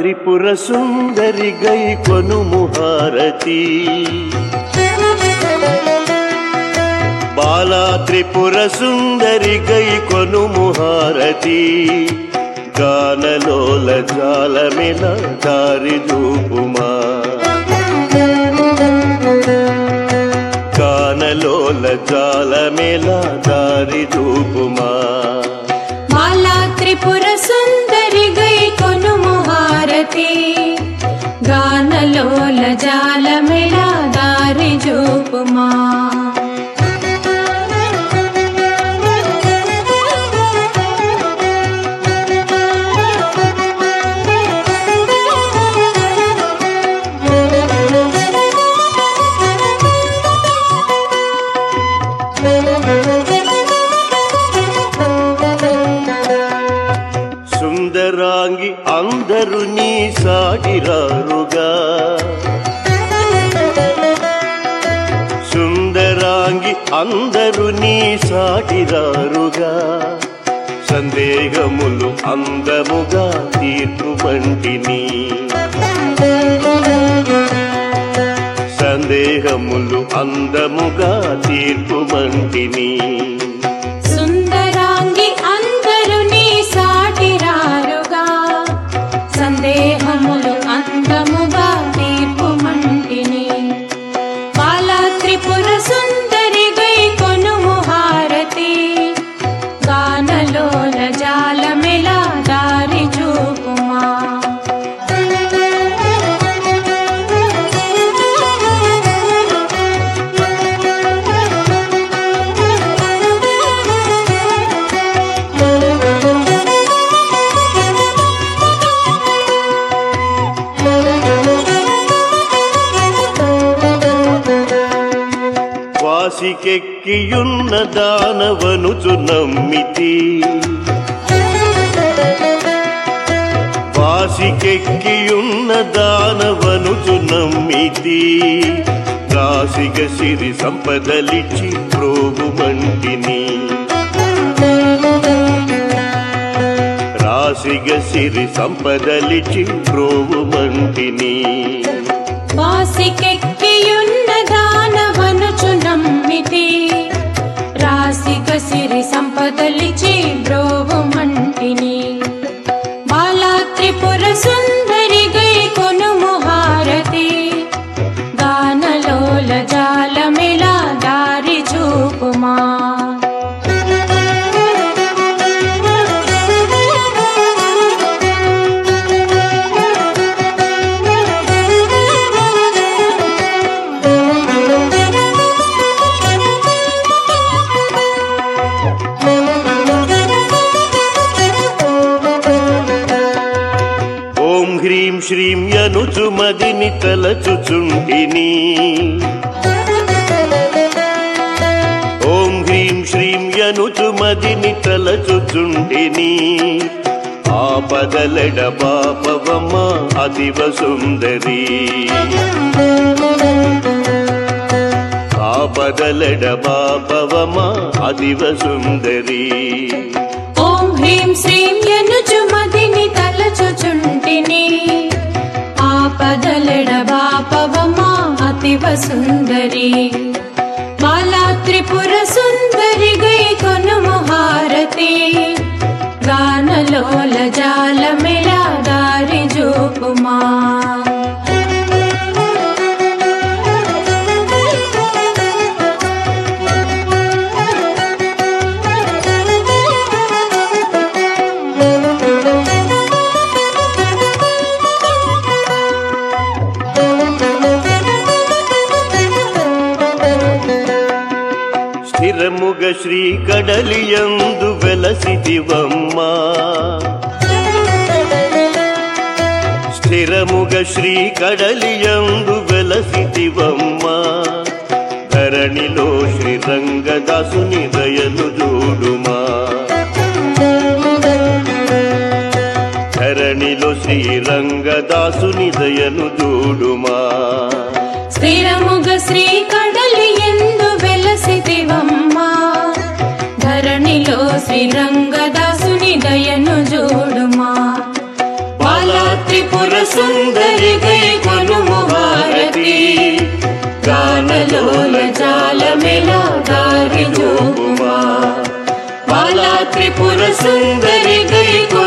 త్రిపుర సుందరి గై కొనుము హారతి బాలా త్రిపుర సుందరి గై కొనుము హారతి గానలోల జాలమిల దారి చూపుమా గానలోల జాలమిల దారి చూపుమా మాలా త్రిపుర సుందరి గై కొనుము హారతి గానలోల జాలమిల దారి చూపుమా సుందరాంగి అందరు నీ సాటిరారుగా సుందరాంగి అందరు నీ సాటిరారుగా సందేహములు అందముగా తీర్పు వంటిని సందేహములు అందముగా తీర్పు వంటిని సుందరాంగి అందరు నీ సాటిరారుగా సందేహములు అందముగా తీర్పు మంటిని బాల త్రిపుర సుందరి గై కొనుము హారతి గానలోల జాలమిల దారి చూపుమా వాసికెక్కియున్న దానవనుచు నమ్మితి వాసికెక్కియున్న దానవనుచు నమ్మితి రాసిగ సిరి సంపదలిచ్చి ప్రోగు మంటిని రాసిగ సిరి సంపదలిచ్చి ప్రోగు మంటిని వాసికెక్కియున్న దానవనుచు నమ్మితి రాసిక సిరి సంపదలిచి బ్రోవు మంటిని బాలా త్రిపుర సుందరి గై కొనుము హారతి గానలోల జాలమిల దారి చూపుమా ఓం హ్రీం శ్రీం యనుచు మదిని తలచుచుంటిని ఓం హ్రీం శ్రీం యనుచు మదిని తలచుచుంటిని ఆపదలెడ పాపవమ్మ అదివ సుందరి ఆపదలెడ పాపవమ్మ అదివ సుందరి ఓం హ్రీం శ్రీం యనుచు మదిని తలచుచుంటిని ఆపదలెడ బాపవమా అతివ సుందరి బాలా త్రిపుర సుందరి గై కొనుము హారతి గానలోల జాలమిల దారి జూపుమా స్థిరముగ శ్రీ కడలియందు వెలసిదివమ్మా స్థిరముగ శ్రీ కడలియందు వెలసిదివమ్మా ధరణిలో శ్రీరంగదాసుని దయను చూడుమా ధరణిలో శ్రీరంగదాసుని దయను చూడుమా స్థిరముగ శ్రీ కడలి ఎందు వెలసిదివమ్మా ధరణిలో శ్రీరంగదాసుని దయను జోడుమా బాలా త్రిపుర త్రిపుర సుందరి గై కొనుము హారతి గానలోల జాలమెల దారి జోపుమా బాలా త్రిపుర సుందరి గై కొనుము